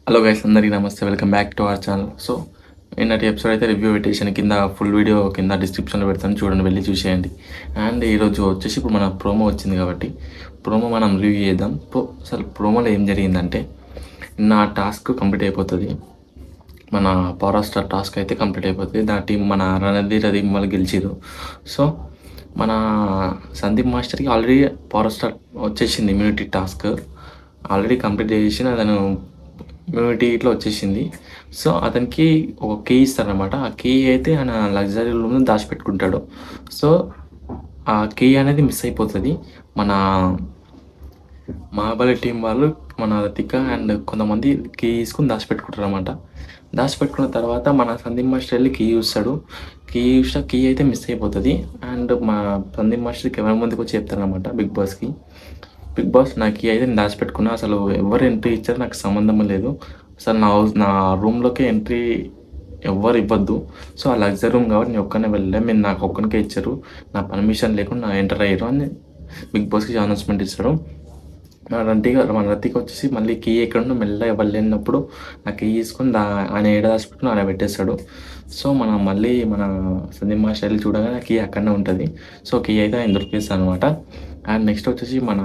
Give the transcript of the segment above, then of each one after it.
hello guys అందరికీ నమస్తే welcome back to our channel so నిన్నటి ఎపిసోడ్ అయితే రివ్యూ పెట్టేసాను కింద ఫుల్ వీడియో కింద డిస్క్రిప్షన్లో పెడతాను చూడండి వెళ్ళి చూసేయండి అండ్ ఈరోజు వచ్చేసి ఇప్పుడు మన ప్రోమో వచ్చింది కాబట్టి ప్రోమో మనం రివ్యూ చేద్దాం ప్రో అసలు ప్రోమోలో ఏం జరిగిందంటే నా టాస్క్ కంప్లీట్ అయిపోతుంది మన పవర్ స్టార్ టాస్క్ అయితే కంప్లీట్ అయిపోతుంది దాని టీం మన రణధీర్ అది వాళ్ళు గెలిచిరు సో మన సందీప్ మాస్టర్కి ఆల్రెడీ పవర్ స్టార్ వచ్చేసింది ఇమ్యూనిటీ టాస్క్ ఆల్రెడీ కంప్లీట్ చేసి అతను ఇమ్యూనిటీ ఇట్లా వచ్చేసింది సో అతనికి ఒక కీ ఇస్తారనమాట ఆ కీ అయితే ఆయన లగ్జరీ రూమ్లో దాచిపెట్టుకుంటాడు సో ఆ కీ అనేది మిస్ అయిపోతుంది మన మహాబలి టీం వాళ్ళు మన రతిక అండ్ కొంతమంది కీ తీసుకుని దాచిపెట్టుకుంటారు అనమాట దాచిపెట్టుకున్న తర్వాత మన సందీప్ మాస్టర్ వెళ్ళి కీ చూస్తాడు కీ చూసిన కీ అయితే మిస్ అయిపోతుంది అండ్ మా సందీప్ మాస్టర్కి ఎవరి ముందుకు వచ్చి చెప్తారనమాట బిగ్ బాస్కి బిగ్ బాస్ నా కీ అయితే నేను దాచిపెట్టుకున్నా అసలు ఎవరు ఎంట్రీ ఇచ్చారో నాకు సంబంధం లేదు అసలు నా హౌస్ నా రూమ్లోకి ఎంట్రీ ఎవ్వరు ఇవ్వద్దు సో ఆ లగ్జరీ రూమ్ కాబట్టి నేను ఒక్కనే వెళ్ళలే మీరు నాకు ఒక్కనికే ఇచ్చారు నా పర్మిషన్ లేకుండా నా ఎంటర్ అయ్యారు అని బిగ్ బాస్కి అనౌన్స్మెంట్ ఇస్తారు మన రతిక మన రతికి వచ్చేసి మళ్ళీ కీ ఎక్కడ ఉందో మెల్లగా వెళ్ళినప్పుడు ఆ కీ తీసుకొని దా ఆయన ఏడ దాచిపెట్టుకుని ఆయన పెట్టేస్తాడు సో మనం మళ్ళీ మన సందీప్ మాస్టర్ వెళ్ళి చూడగానే కీ అక్కడనే ఉంటుంది సో కీ అయితే ఆయన దొరికేస్తాను అనమాట అండ్ నెక్స్ట్ వచ్చేసి మన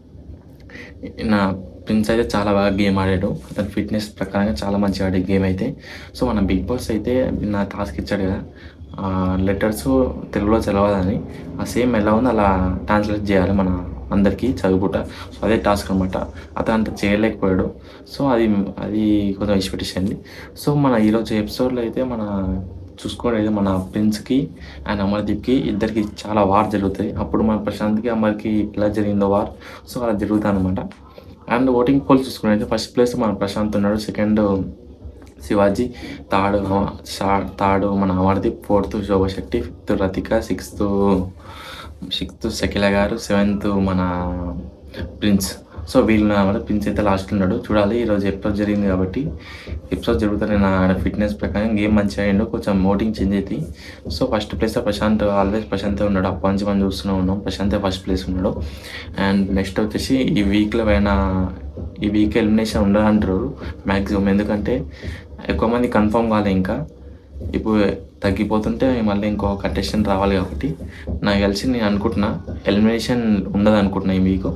నా ప్రిన్స్ అయితే చాలా బాగా గేమ్ ఆడాడు అతని ఫిట్నెస్ ప్రకారంగా చాలా మంచిగా ఆడే గేమ్ అయితే సో మన బిగ్ బాస్ అయితే నా టాస్క్ ఇచ్చాడు కదా లెటర్స్ తెలుగులో చదవాలని ఆ సేమ్ ఎలా ఉందో అలా ట్రాన్స్లేట్ చేయాలి మన అందరికీ చదువుకుంట సో అదే టాస్క్ అనమాట అతను అంత చేయలేకపోయాడు సో అది అది కొంచెం ఇచ్చిపెట్టేసింది సో మన ఈరోజు ఎపిసోడ్లో అయితే మన చూసుకోవడం మన ప్రిన్స్కి అండ్ అమర్దీప్కి ఇద్దరికి చాలా వార్ జరుగుతాయి అప్పుడు మన ప్రశాంత్కి అమర్కి ఎలా జరిగిందో వార్ సో అలా జరుగుతుంది అనమాట అండ్ ఓటింగ్ పోల్ చూసుకున్నైతే ఫస్ట్ ప్లేస్ మన ప్రశాంత్ ఉన్నాడు సెకండ్ శివాజీ థర్డ్ థర్డ్ మన Amardeep fourth Shobha Shetty fifth Rathika sixth sixth Shakila గారు సెవెంత్ మన ప్రిన్స్ సో వీళ్ళు అనమాట ప్రిన్స్ అయితే లాస్ట్ ఉన్నాడు చూడాలి ఈరోజు ఎపిసోడ్ జరిగింది కాబట్టి ఎపిసోడ్ జరుగుతుంది నా ఫిట్నెస్ ప్రకారం గేమ్ మంచిగా అయ్యిండు కొంచెం ఓటింగ్ చేంజ్ అవుతుంది so first place Prashanth always ప్రశాంతే ఉన్నాడు అప్పటి నుంచి మనం చూస్తూనే ఉన్నాం ప్రశాంతే ఫస్ట్ ప్లేస్ ఉన్నాడు అండ్ నెక్స్ట్ వచ్చేసి ఈ వీక్లో అయినా ఈ వీక్ ఎలిమినేషన్ ఉండదు అంటారు మ్యాక్సిమం ఎందుకంటే ఎక్కువ మంది కన్ఫర్మ్ కాలే ఇంకా ఇప్పుడు తగ్గిపోతుంటే మళ్ళీ ఇంకో కంటెస్టెంట్ రావాలి కాబట్టి నాకు తెలిసి నేను అనుకుంటున్నా ఎలిమినేషన్ ఉండదు అనుకుంటున్నా ఈ వీక్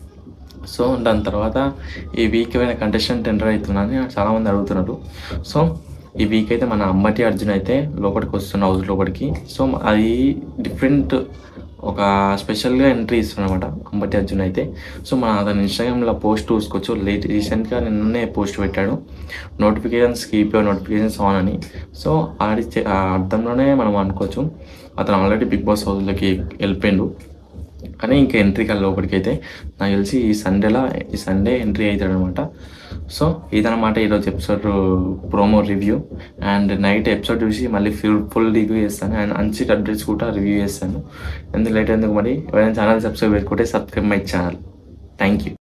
సో దాని తర్వాత ఈ వీక్ ఏమైనా కంటెస్టెంట్ ఎంటర్ అవుతున్నారని చాలామంది అడుగుతున్నారు సో ఈ వీక్ అయితే మన అమ్మటి అర్జున్ అయితే లోపలికి వస్తున్న హౌస్ లోపలికి సో అది డిఫరెంట్ ఒక స్పెషల్గా ఎంట్రీ ఇస్తున్నమాట అంబటి అర్జున్ అయితే సో మన అతని ఇన్స్టాగ్రామ్లో పోస్ట్ చూసుకోవచ్చు లేట్ రీసెంట్గా నిన్ననే పోస్ట్ పెట్టాడు notifications keep your notifications on అని సో ఆడి ఆ అర్థంలోనే మనం అనుకోవచ్చు అతను ఆల్రెడీ బిగ్ బాస్ హౌస్లోకి వెళ్ళిపోయిండు కానీ ఇంకా ఎంట్రీ కల లోపలికి అయితే నాకు తెలిసి ఈ సండేలా ఈ సండే ఎంట్రీ అవుతాడు అనమాట సో ఇదనమాట ఈరోజు episode promo review and night episode చూసి మళ్ళీ ఫుల్ ఫుల్ రివ్యూ చేస్తాను అండ్ అన్సిట్ అప్డేట్స్ కూడా రివ్యూ చేస్తాను ఎందుకు లేట్ ఎందుకు మరి ఎవరైనా ఛానల్ సబ్స్క్రైబ్ పెట్టుకుంటే subscribe my channel thank you